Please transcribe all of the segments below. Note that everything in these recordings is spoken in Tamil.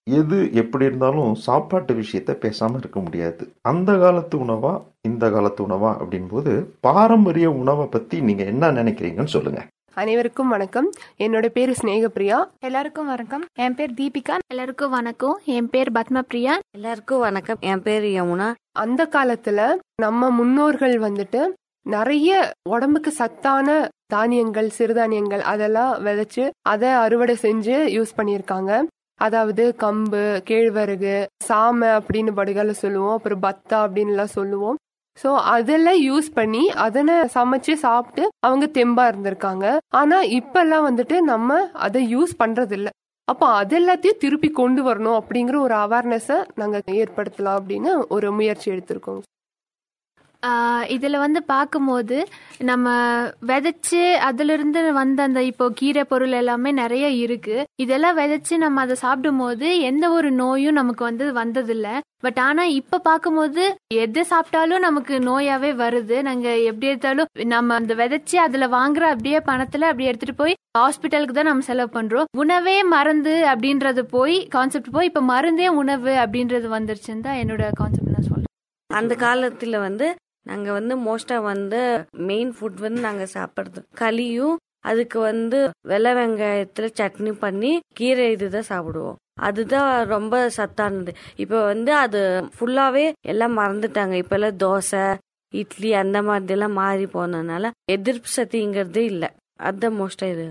எது எப்படி இருந்தாலும் சாப்பாட்டு விஷயத்த பேசாம இருக்க முடியாது அந்த காலத்து உணவா இந்த காலத்து உணவா அப்படின்போது பாரம்பரிய உணவை பத்தி நீங்க என்ன நினைக்கிறீங்கன்னு சொல்லுங்க அனைவருக்கும் வணக்கம் என்னோட பேரு ஸ்நேகப்பிரியா எல்லாருக்கும் வணக்கம் என் பேர் தீபிகா எல்லாருக்கும் வணக்கம் என் பேர் பத்மபிரியா எல்லாருக்கும் வணக்கம் என் பேர் யமுனா அந்த காலத்துல நம்ம முன்னோர்கள் வந்துட்டு நிறைய உடம்புக்கு சத்தான தானியங்கள் சிறுதானியங்கள் அதெல்லாம் விதைச்சு அதை அறுவடை செஞ்சு யூஸ் பண்ணியிருக்காங்க அதாவது கம்பு கேழ்வரகு சாமை அப்படின்னு படுகளை சொல்லுவோம் அப்புறம் பத்தா அப்படின்லாம் சொல்லுவோம் ஸோ அதெல்லாம் யூஸ் பண்ணி அதனை சமைச்சு சாப்பிட்டு அவங்க தெம்பா இருந்திருக்காங்க ஆனா இப்பெல்லாம் வந்துட்டு நம்ம அதை யூஸ் பண்றது இல்ல அப்போ அது எல்லாத்தையும் திருப்பி கொண்டு வரணும் அப்படிங்கிற ஒரு அவேர்னஸை நாங்க ஏற்படுத்தலாம் அப்படின்னு ஒரு முயற்சி எடுத்திருக்கோம் ஆஹ் இதுல வந்து பார்க்கும்போது நம்ம விதைச்சு அதுல இருந்து வந்த அந்த இப்போ கீரை பொருள் எல்லாமே நிறைய இருக்கு இதெல்லாம் விதைச்சு நம்ம அதை சாப்பிடும் போது எந்த ஒரு நோயும் நமக்கு வந்து வந்ததில்ல பட் ஆனா இப்ப பார்க்கும்போது எது சாப்பிட்டாலும் நமக்கு நோயாவே வருது நாங்க எப்படி எடுத்தாலும் நம்ம அந்த விதைச்சு அதுல வாங்குற அப்படியே பணத்துல அப்படியே எடுத்துட்டு போய் ஹாஸ்பிட்டலுக்கு தான் நம்ம செலவு பண்றோம் உணவே மருந்து அப்படின்றது போய் கான்செப்ட் போய் இப்ப மருந்தே உணவு அப்படின்றது வந்துருச்சுன்னு தான் என்னோட கான்செப்ட் நான் சொல்றேன் அந்த காலத்துல வந்து நாங்க வந்து மோஸ்டா வந்து மெயின் ஃபுட் வந்து நாங்க சாப்பிடுறது களியும் அதுக்கு வந்து வெள்ளை வெங்காயத்துல சட்னி பண்ணி கீரை இதுதான் சாப்பிடுவோம் அதுதான் ரொம்ப சத்தானது இப்ப வந்து அது ஃபுல்லாவே எல்லாம் மறந்துட்டாங்க இப்ப எல்லாம் தோசை இட்லி அந்த மாதிரி எல்லாம் மாறி போனதுனால எதிர்ப்பு சக்திங்கிறதே இல்ல அதுதான் மோஸ்டா இது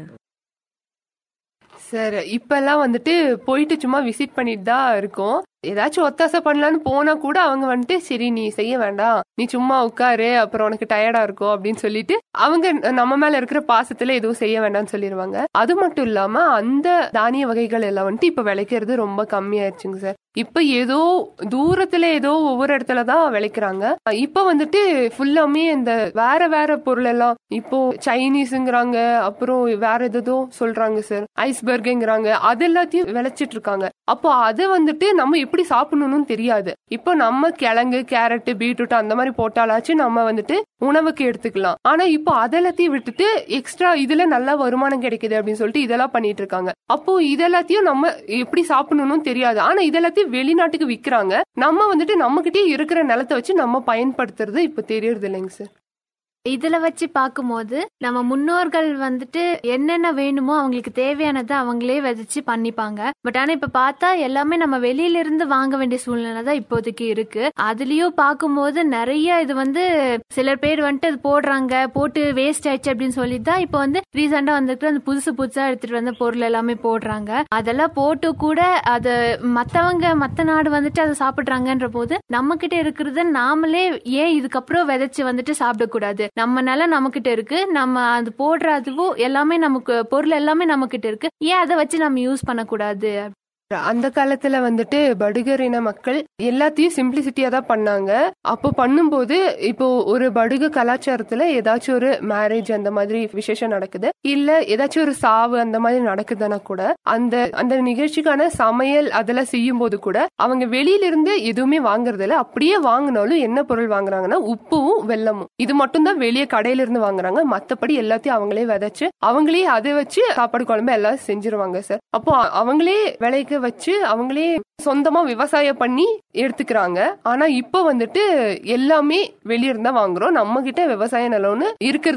சார் இப்பெல்லாம் வந்துட்டு போயிட்டு சும்மா விசிட் பண்ணிட்டு தான் இருக்கோம் ஏதாச்சும் ஒத்தாசை பண்ணலான்னு போனா கூட அவங்க வந்துட்டு சரி நீ செய்ய வேண்டாம் நீ சும்மா உட்காரு அப்புறம் உனக்கு டயர்டா இருக்கும் அப்படின்னு சொல்லிட்டு அவங்க நம்ம மேல இருக்கிற பாசத்துல எதுவும் செய்ய வேண்டாம்னு சொல்லிடுவாங்க அது மட்டும் இல்லாம அந்த தானிய வகைகள் எல்லாம் வந்துட்டு இப்ப விளைக்கிறது ரொம்ப கம்மியாயிருச்சுங்க சார் இப்ப ஏதோ தூரத்துல ஏதோ ஒவ்வொரு இடத்துல தான் விளைக்கிறாங்க இப்ப வந்துட்டு ஃபுல்லாமே இந்த வேற வேற பொருள் எல்லாம் இப்போ சைனீஸுங்கிறாங்க அப்புறம் வேற ஏதோ சொல்றாங்க சார் ஐஸ்பர்க்குங்கிறாங்க அது எல்லாத்தையும் விளைச்சிட்டு இருக்காங்க அப்போ அதை வந்துட்டு நம்ம எப்படி சாப்பிடணும்னு தெரியாது இப்போ நம்ம கிழங்கு கேரட் பீட்ரூட் அந்த மாதிரி போட்டாலாச்சும் நம்ம வந்துட்டு உணவுக்கு எடுத்துக்கலாம் ஆனா இப்போ அதெல்லாத்தையும் விட்டுட்டு எக்ஸ்ட்ரா இதுல நல்ல வருமானம் கிடைக்குது அப்படின்னு சொல்லிட்டு இதெல்லாம் பண்ணிட்டு இருக்காங்க அப்போ இதெல்லாத்தையும் நம்ம எப்படி சாப்பிடணும்னு தெரியாது ஆனா இதெல்லாத்தையும் வெளிநாட்டுக்கு விக்கிறாங்க நம்ம வந்துட்டு நம்ம கிட்டே இருக்கிற நிலத்தை வச்சு நம்ம பயன்படுத்துறது இப்ப தெரியறது இல்லைங்க சார் இதுல வச்சு பார்க்கும்போது நம்ம முன்னோர்கள் வந்துட்டு என்னென்ன வேணுமோ அவங்களுக்கு தேவையானதை அவங்களே விதைச்சு பண்ணிப்பாங்க பட் ஆனா இப்ப பார்த்தா எல்லாமே நம்ம வெளியில இருந்து வாங்க வேண்டிய சூழ்நிலை தான் இப்போதைக்கு இருக்கு அதுலயும் பார்க்கும்போது நிறைய இது வந்து சிலர் பேர் வந்துட்டு அது போடுறாங்க போட்டு வேஸ்ட் ஆயிடுச்சு அப்படின்னு சொல்லி தான் இப்போ வந்து ரீசெண்டா வந்துட்டு அந்த புதுசு புதுசா எடுத்துட்டு வந்த பொருள் எல்லாமே போடுறாங்க அதெல்லாம் போட்டு கூட அது மத்தவங்க மத்த நாடு வந்துட்டு அதை சாப்பிடுறாங்கன்ற போது நம்ம கிட்ட இருக்கிறத நாமளே ஏன் இதுக்கப்புறம் விதைச்சு வந்துட்டு சாப்பிடக்கூடாது நம்ம நிலம் நம்ம கிட்ட இருக்கு நம்ம அது போடுற அதுவும் எல்லாமே நமக்கு பொருள் எல்லாமே நம்ம கிட்ட இருக்கு ஏன் அதை வச்சு நம்ம யூஸ் பண்ணக்கூடாது அந்த காலத்துல வந்துட்டு படுகர் இன மக்கள் எல்லாத்தையும் சிம்பிளிசிட்டியா தான் பண்ணாங்க அப்போ பண்ணும்போது இப்போ ஒரு படுக கலாச்சாரத்துல ஏதாச்சும் ஒரு மேரேஜ் அந்த மாதிரி விசேஷம் நடக்குது இல்ல ஏதாச்சும் ஒரு சாவு அந்த மாதிரி நடக்குதுன்னா கூட அந்த அந்த நிகழ்ச்சிக்கான சமையல் அதெல்லாம் செய்யும் போது கூட அவங்க வெளியில இருந்து எதுவுமே வாங்குறது இல்ல அப்படியே வாங்கினாலும் என்ன பொருள் வாங்குறாங்கன்னா உப்பும் வெல்லமும் இது மட்டும் தான் வெளியே கடையில இருந்து வாங்குறாங்க மத்தபடி எல்லாத்தையும் அவங்களே விதைச்சு அவங்களே அதை வச்சு சாப்பாடு குழம்பு எல்லாம் செஞ்சிருவாங்க சார் அப்போ அவங்களே விளைக்க வச்சு அவங்களே சொந்தமா விவசாயம் பண்ணி எடுத்துக்கிறாங்க ஆனா இப்ப வந்துட்டு எல்லாமே வெளிய இருந்தா வாங்குறோம் நம்ம கிட்ட விவசாய நிலம்னு இருக்கிறது